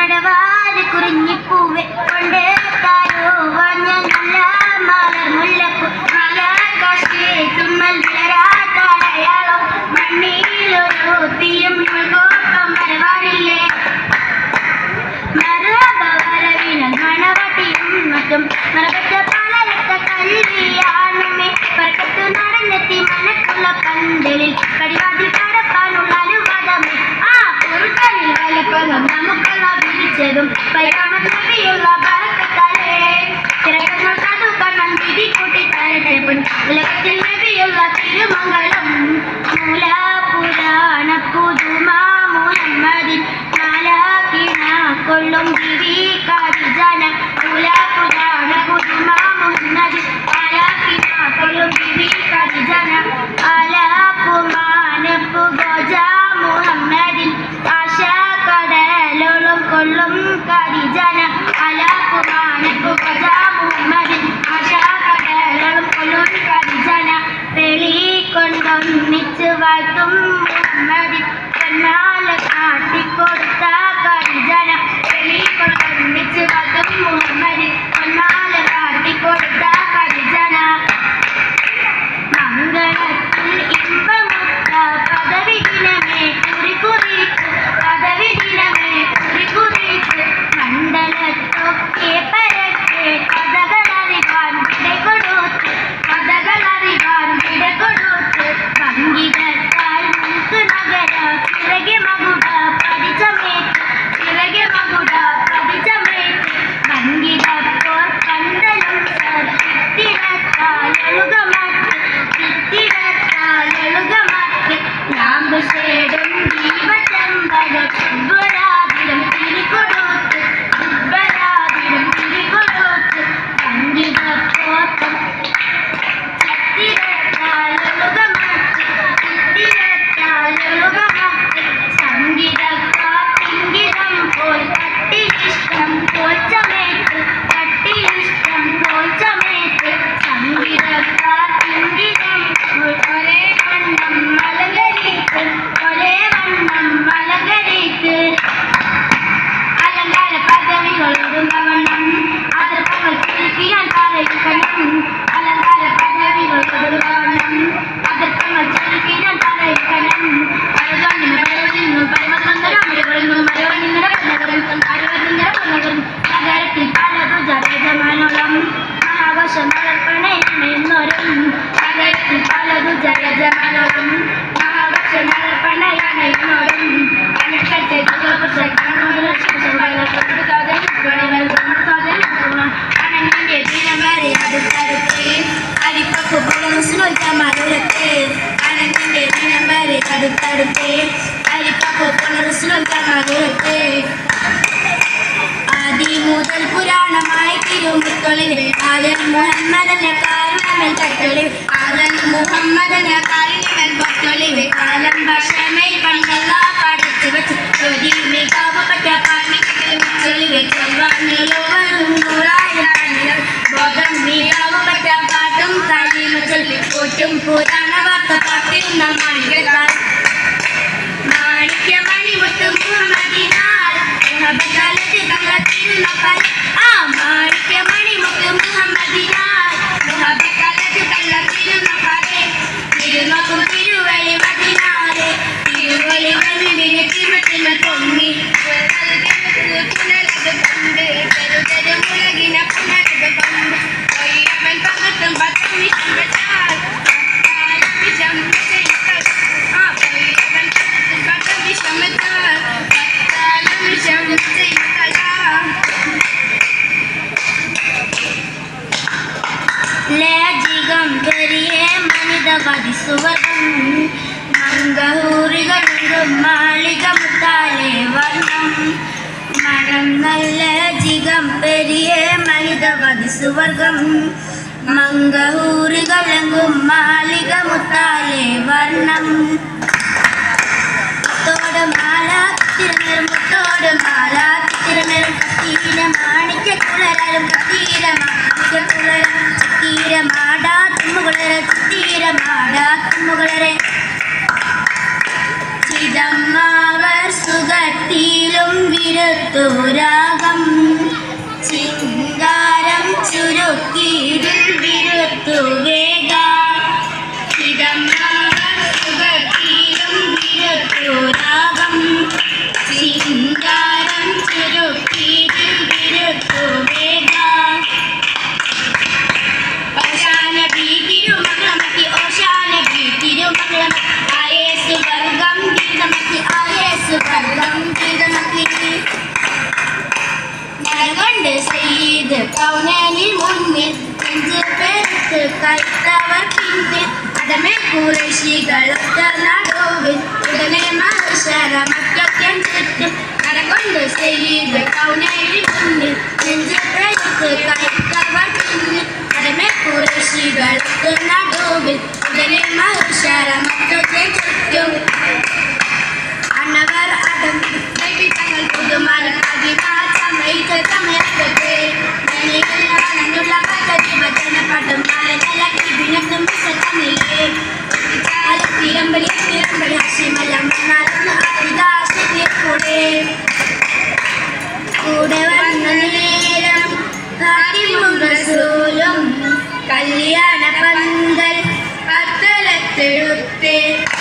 മടവാര് കുറിഞ്ഞിപ്പൂവെ കൊണ്ട് താരോവാഞ്ഞ നല്ല മലർ മുല്ലപ്പൂ മലകാശേ തുമ്മൽ വിളരാത്തടയാളം മണ്ണിലൊരു തീയും കോപ്പം വരവാനില്ലേ മരബവരവിനും മണവട്ടിയും മറ്റും മറവറ്റ പലരത്ത കൽവിയാണുമേ പറക്കത്തു നടന്നെത്തി മനക്കുള്ള പന്തലിൽ കടിവാതിൽ കടപ്പാനുള്ള അനുവാദമേ ആ പൊറുക്കലിൽ വലിപ്പകം നമുക്കുള്ള വിരിച്ചതും പൈകാമത്തിയുള്ള പറക്കത്താലേ തിരക്കങ്ങൾ കടു കണ്ണൻ വിധി കൂട്ടി തരട്ടെ പൊൻ ഉലകത്തിൽ നബിയുള്ള തിരുമംഗളം മൂല പുരാണ പുതുമാ മുഹമ്മദിൻ മാലാക്കിണ കൊള്ളും ദിവി കാരിജന മൂല പുരാണ പുതുമാ മുഹമ്മദിൻ മാലാക്കിണ കൊള്ളും ദിവി കാരിജന ആലാപ്പു മാനപ്പു ഗോജ മുഹമ്മദിൻ ആശ കടലോളം കൊള്ളും കാരിജന ആലാപ്പു മാനപ്പു ഗോജ മുഹമ്മദിൻ ആശ കടലോളം കൊള്ളും കാരിജന വെളി കൊണ്ടൊന്നിച്ച് വാഴ്ത്തും മുഹമ്മദിൻ കണ്ണാല കാട്ടിക്കൊടുത്ത കരിജന വെളി കൊണ്ടൊന്നിച്ച് വാഴ്ത്തും മുഹമ്മദിൻ കണ്ണാല കാട്ടിക്കൊടുത്ത കരിജന മംഗളത്തിൽ ഇമ്പമുത്ത പദവി ദിനമേ കുറി കുറിച്ച് പദവി ദിനമേ കുറി കുറിച്ച് മണ്ഡലത്തൊക്കെ പരക്കെ കഥകളറിവാൻ വിടകൊടുത്ത് കഥകളറിവാൻ വിടകൊടുത്ത് സംഗീതത്താൽ നമുക്ക് നഗര പിറകെ മകുട പതിച്ചമേറ്റ് പിറകെ മകുട പതിച്ചമേറ്റ് സംഗീതത്തോർ കണ്ടലും ചിത്തിരത്താലുകമാറ്റ് ചിത്തിരത്താലുകമാറ്റ് ലാമ്പുശേടും ജീവചമ്പക ശുഭരാതിരം തിരികൊടുത്ത് ശുഭരാതിരം തിരികൊടുത്ത് സംഗീതത്തോർക്കം ചിത്തിരത്താലുകമാറ്റ് ചിത്തിരത്താലുകമാറ്റ് സംഗീതക്കാട്ടിങ്കിതം പോൽ തട്ടിലിഷ്ടം തോൽച്ചമേറ്റ് തട്ടിലിഷ്ടം തോൽച്ചമേറ്റ് സംഗീതക്കാട്ടിങ്കിതം പോൽ ഒരേ വണ്ണം മലകരിക്ക് ഒരേ വണ്ണം മലകരിക്ക് അലങ്കാര പദവികളൊടുങ്ങവണ്ണം അതിർപ്പങ്ങൾ ചുരുക്കിയാൽ പറയിക്കണം അലങ്കാര പദവികളൊടുങ്ങവണ്ണം അതിർപ്പങ്ങൾ ചുരുക്കിയാൽ പറയിക്കണം അഴുകാനിന്ന് പരവതിന്നു പരമസുന്ദരം മരുകളും മരവണിന്നര പന്നകരും അരുവതിന്നര പന്നകരും നഗരത്തിൽ പലതു ജഗജമാനോളം മഹാവശം വളർപ്പണയെന്നൊരും നഗരത്തിൽ പലതു ജഗജമാനോളം മഹാവശം വളർപ്പണയെന്നൊരും അനക്കത്തെ ദുഃഖപ്രസ അനങ്ങിന്റെ ദിനം വരെ അടുത്തടുത്ത് അരിപ്പക്ക് പുലർസുനൊൽക്കമാരൊക്കെ അനങ്ങിന്റെ ദിനം വരെ അടുത്തടുത്ത് അരിപ്പക്ക് പുലർസുനൊൽക്കമാരൊക്കെ ആദി മുതൽ പുരാണമായി തിരുമുത്തൊളിൽ ആദൻ മുഹമ്മദനെ കാരുണമേൽ കട്ടൊളിൽ ആദൻ മുഹമ്മദനെ കാരുണമേൽ പത്തൊളിൽ കാലം ഭാഷമേൽ പണ്ടല്ല പഠിച്ചു വെച്ച് ജ്യോതി മികവപ്പെട്ട പാണ്ഡിത്യത്തിൽ മുത്തൊളിൽ ചെൽവാനിലോ വരും നൂറായിരം ബോധം മികവപ്പെട്ട പാട്ടും കാലിമ ചൊല്ലി കൂട്ടും പുരാണ വാർത്ത പാട്ടിരുന്ന മാണികത്താൽ മാണിക്യമണി മുത്തും മുഹമ്മദിനാൽ മുഹബക്കാലത്ത് കള്ളത്തിരുന്ന പല ആ മാണിക്യമണി മുത്തും മുഹമ്മദിനാൽ മുഹബക്കാലത്ത് കള്ളത്തിരുന്ന പല തിരുനോക്കും തിരുവഴി മതിനാലെ തിരുവഴി വലുവിനെ തിമത്തിന് പൊങ്ങി പുനരത് കൊണ്ട് ചെറുതരു മുളകിനെ പുനരത് കൊണ്ട് ഒയ്യവൻ പകർത്തും പത്തും വിഷം വെച്ചാൽ വിഷം ചെയ്താൽ ആ ഒയ്യവൻ പകർത്തും പത്തും വിഷം വെച്ചാൽ പത്താലും വിഷം ചെയ്താൽ ലജികം പെരിയ മനിതവതി സുവർണം മംഗഹൂറികളും മാളിക മുത്താലെ വർണ്ണം മണം നല്ല ജികം പെരിയ മനിതവതി സുവർഗം മംഗഹൂറികളെങ്കും മാളിക മുത്താലെ വർണ്ണം മുത്തോട് മാല തിരുനെറും മുത്തോട് മാല തിരുനെറും കത്തീര മാണിക്ക കുളരും കത്തീര മാണിക്ക കുളരും ചിത്തീര മാടാ തുമ്മുകുളരെ ചിത്തീര മാടാ തുമ്മുകുളരെ ചിദമ്മാവർ സുഖത്തിലും വിരുദ്ധ വിരുത്തു രാഗം ചിങ്കാരം ചുരുക്കിയിടിൽ വിരുത്തു വേഗ സുഖത്തിലും വിരുത്തു രാഗം ചിങ്കാരം ചുരുക്കിയിടിൽ വിരുത്തു വേഗ ഓശാന ഭീതിരുമംഗളമത്തി ഓശാന ഭീതിരുമംഗളമത്തി ആയേസു വർഗം ഗീതമത്തി ആയേസു വർഗം ഗീതമത്തി മരകൊണ്ട് ചെയ്ത് കൗനനിൽ മുന്നിൽ നെഞ്ച് പെരുത്ത് കൈത്തവർ പിന്നിൽ അടമേ കുറശികളൊത്ത നടുവിൽ ഉടനെ മത്സരമൊക്കെ ചുറ്റും മരകൊണ്ട് ചെയ്ത് കൗനനിൽ മുന്നിൽ നെഞ്ച് പെരുത്ത് കൈത്തവർ പിന്നിൽ അടമേ കുറശികളൊത്ത നടുവിൽ ഉടനെ മത്സരമൊക്കെ ചുറ്റും അണവർ അടങ്ങി തങ്ങൾ പുതുമാനം അതിമാസമൈത സമയത്തെ നുള്ള പദ്ധതി വചനപടം മാലകലക്കി വിനത്തും തമിഴേ തിരമ്പലി തിരമ്പലി ഹസിമലം നടന്ന് ഹരിദാസിന്റെ കൂടെ കൂടെ വന്ന നേരം കാട്ടിമുറസൂലും കല്യാണ പന്തൽ പത്തലത്തെടുത്ത്